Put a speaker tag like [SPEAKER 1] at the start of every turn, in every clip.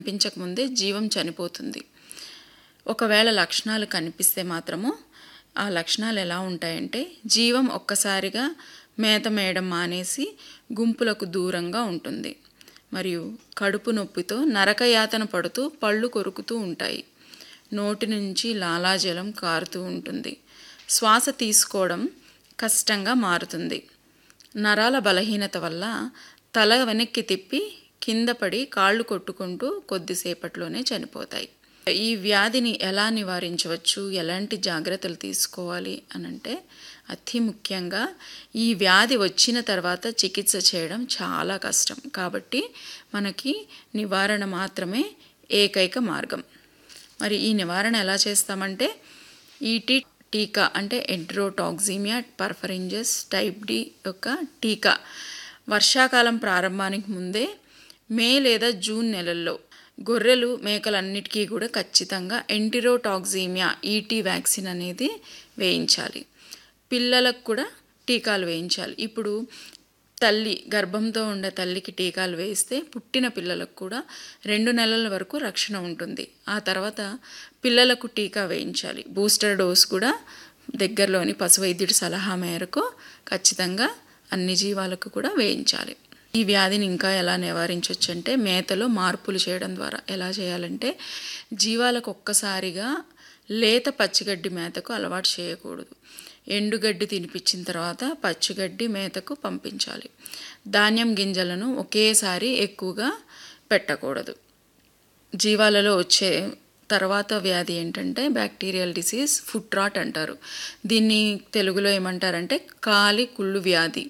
[SPEAKER 1] కనిపించకముందే జీవం చనిపోతుంది ఒకవేళ లక్షణాలు కనిపిస్తే మాత్రము ఆ లక్షణాలు ఎలా ఉంటాయంటే జీవం ఒక్కసారిగా మేత మేయడం మానేసి గుంపులకు దూరంగా ఉంటుంది మరియు కడుపు నొప్పితో నరకయాతన పడుతూ పళ్ళు కొరుకుతూ ఉంటాయి నోటి నుంచి లాలాజలం కారుతూ ఉంటుంది శ్వాస తీసుకోవడం కష్టంగా మారుతుంది నరాల బలహీనత వల్ల తల వెనక్కి తిప్పి కింద పడి కాళ్ళు కొట్టుకుంటూ కొద్దిసేపట్లోనే చనిపోతాయి ఈ వ్యాధిని ఎలా నివారించవచ్చు ఎలాంటి జాగ్రత్తలు తీసుకోవాలి అనంటే అతి ముఖ్యంగా ఈ వ్యాధి వచ్చిన తర్వాత చికిత్స చేయడం చాలా కష్టం కాబట్టి మనకి నివారణ మాత్రమే ఏకైక మార్గం మరి ఈ నివారణ ఎలా చేస్తామంటే ఈటీ టీకా అంటే ఎంట్రోటాక్సిమియా పర్ఫరింజస్ టైప్ డి యొక్క టీకా వర్షాకాలం ప్రారంభానికి ముందే మే లేదా జూన్ నెలల్లో గొర్రెలు మేకలన్నిటికీ కూడా ఖచ్చితంగా ఎంటిరోటాక్సిమియా ఈటీ వ్యాక్సిన్ అనేది వేయించాలి పిల్లలకు కూడా టీకాలు వేయించాలి ఇప్పుడు తల్లి గర్భంతో ఉండే తల్లికి టీకాలు వేయిస్తే పుట్టిన పిల్లలకు కూడా రెండు నెలల వరకు రక్షణ ఉంటుంది ఆ తర్వాత పిల్లలకు టీకా వేయించాలి బూస్టర్ డోస్ కూడా దగ్గరలోని పశు వైద్యుడి సలహా మేరకు ఖచ్చితంగా అన్ని జీవాలకు కూడా వేయించాలి ఈ వ్యాధిని ఇంకా ఎలా నివారించవచ్చు అంటే మేతలో మార్పులు చేయడం ద్వారా ఎలా చేయాలంటే జీవాలకు ఒక్కసారిగా లేత పచ్చిగడ్డి మేతకు అలవాటు చేయకూడదు ఎండుగడ్డి తినిపించిన తర్వాత పచ్చిగడ్డి మేతకు పంపించాలి ధాన్యం గింజలను ఒకేసారి ఎక్కువగా పెట్టకూడదు జీవాలలో వచ్చే తర్వాత వ్యాధి ఏంటంటే బ్యాక్టీరియల్ డిసీజ్ ఫుట్ రాట్ అంటారు దీన్ని తెలుగులో ఏమంటారంటే కాలి కుళ్ళు వ్యాధి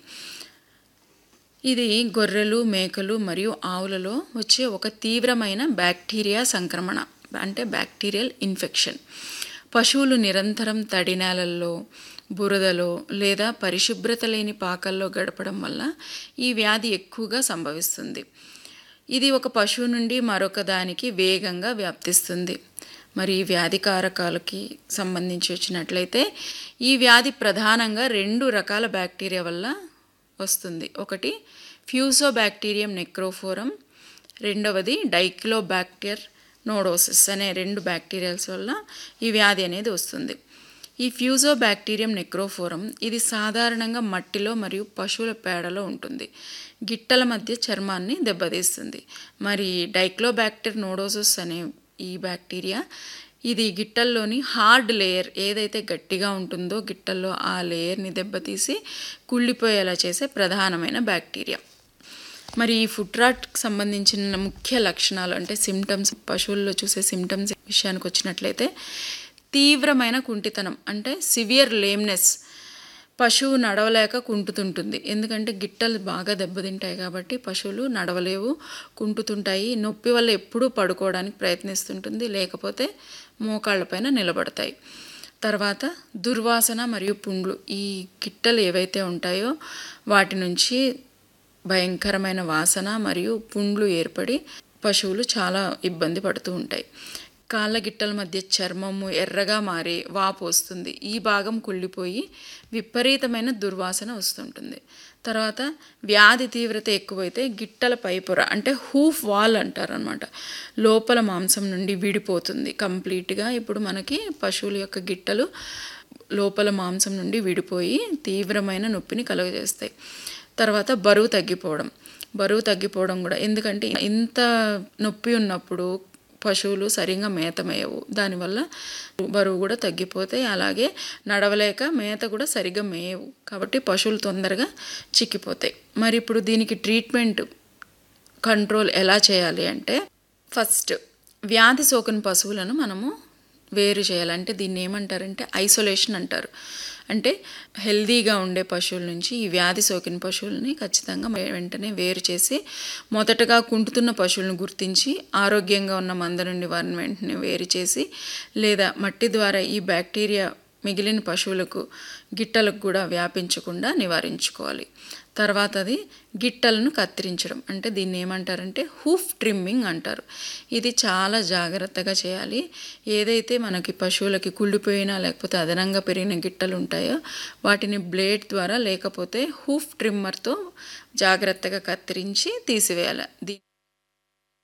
[SPEAKER 1] ఇది గొర్రెలు మేకలు మరియు ఆవులలో వచ్చే ఒక తీవ్రమైన బ్యాక్టీరియా సంక్రమణ అంటే బ్యాక్టీరియల్ ఇన్ఫెక్షన్ పశువులు నిరంతరం తడి నేలల్లో బురదలో లేదా పరిశుభ్రత లేని పాకల్లో గడపడం వల్ల ఈ వ్యాధి ఎక్కువగా సంభవిస్తుంది ఇది ఒక పశువు నుండి మరొక దానికి వేగంగా వ్యాప్తిస్తుంది మరి ఈ వ్యాధి కారకాలకి సంబంధించి వచ్చినట్లయితే ఈ వ్యాధి ప్రధానంగా రెండు రకాల బ్యాక్టీరియా వల్ల వస్తుంది ఒకటి ఫ్యూసో బ్యాక్టీరియం నెక్రోఫోరం రెండవది డైక్లోబ్యాక్టర్ నోడోసిస్ అనే రెండు బ్యాక్టీరియాల్స్ వల్ల ఈ వ్యాధి అనేది వస్తుంది ఈ ఫ్యూజో బ్యాక్టీరియం నెక్రోఫోరం ఇది సాధారణంగా మట్టిలో మరియు పశువుల పేడలో ఉంటుంది గిట్టల మధ్య చర్మాన్ని దెబ్బతీస్తుంది మరి డైక్లోబ్యాక్టర్ నోడోసిస్ అనే ఈ బ్యాక్టీరియా ఇది గిట్టల్లోని హార్డ్ లేయర్ ఏదైతే గట్టిగా ఉంటుందో గిట్టల్లో ఆ లేయర్ని దెబ్బతీసి కుళ్ళిపోయేలా చేసే ప్రధానమైన బ్యాక్టీరియా మరి ఈ ఫుడ్ రాట్కి సంబంధించిన ముఖ్య లక్షణాలు అంటే సిమ్టమ్స్ పశువుల్లో చూసే సిమ్టమ్స్ విషయానికి వచ్చినట్లయితే తీవ్రమైన కుంటితనం అంటే సివియర్ లేమ్నెస్ పశువు నడవలేక కుంటుతుంటుంది ఎందుకంటే గిట్టలు బాగా దెబ్బతింటాయి కాబట్టి పశువులు నడవలేవు కుంటుతుంటాయి నొప్పి వల్ల ఎప్పుడూ పడుకోవడానికి ప్రయత్నిస్తుంటుంది లేకపోతే మోకాళ్ళపైన నిలబడతాయి తర్వాత దుర్వాసన మరియు పుండ్లు ఈ గిట్టలు ఏవైతే ఉంటాయో వాటి నుంచి భయంకరమైన వాసన మరియు పుండ్లు ఏర్పడి పశువులు చాలా ఇబ్బంది పడుతూ ఉంటాయి కాళ్ళ గిట్టల మధ్య చర్మము ఎర్రగా మారి వాపు వస్తుంది ఈ భాగం కుళ్ళిపోయి విపరీతమైన దుర్వాసన వస్తుంటుంది తర్వాత వ్యాధి తీవ్రత ఎక్కువైతే గిట్టల పైపొర అంటే హూఫ్ వాల్ అంటారు అనమాట లోపల మాంసం నుండి విడిపోతుంది కంప్లీట్గా ఇప్పుడు మనకి పశువుల యొక్క గిట్టలు లోపల మాంసం నుండి విడిపోయి తీవ్రమైన నొప్పిని కలుగజేస్తాయి తర్వాత బరువు తగ్గిపోవడం బరువు తగ్గిపోవడం కూడా ఎందుకంటే ఇంత నొప్పి ఉన్నప్పుడు పశువులు సరిగా మేత మేయవు దానివల్ల బరువు కూడా తగ్గిపోతాయి అలాగే నడవలేక మేత కూడా సరిగ్గా మేయవు కాబట్టి పశువులు తొందరగా చిక్కిపోతాయి మరి ఇప్పుడు దీనికి ట్రీట్మెంట్ కంట్రోల్ ఎలా చేయాలి అంటే ఫస్ట్ వ్యాధి సోకిన పశువులను మనము వేరు చేయాలంటే దీన్ని ఏమంటారంటే ఐసోలేషన్ అంటారు అంటే హెల్దీగా ఉండే పశువుల నుంచి ఈ వ్యాధి సోకిన పశువులని ఖచ్చితంగా వెంటనే వేరు చేసి మొదటగా కుంటుతున్న పశువులను గుర్తించి ఆరోగ్యంగా ఉన్న మంద నుండి వారిని వెంటనే వేరు చేసి లేదా మట్టి ద్వారా ఈ బ్యాక్టీరియా మిగిలిన పశువులకు గిట్టలకు కూడా వ్యాపించకుండా నివారించుకోవాలి తర్వాత అది గిట్టలను కత్తిరించడం అంటే దీన్ని ఏమంటారంటే హూఫ్ ట్రిమ్మింగ్ అంటారు ఇది చాలా జాగ్రత్తగా చేయాలి ఏదైతే మనకి పశువులకి కుళ్ళిపోయినా లేకపోతే అదనంగా పెరిగిన గిట్టలు ఉంటాయో వాటిని బ్లేడ్ ద్వారా లేకపోతే హూఫ్ ట్రిమ్మర్తో జాగ్రత్తగా కత్తిరించి తీసివేయాలి దీ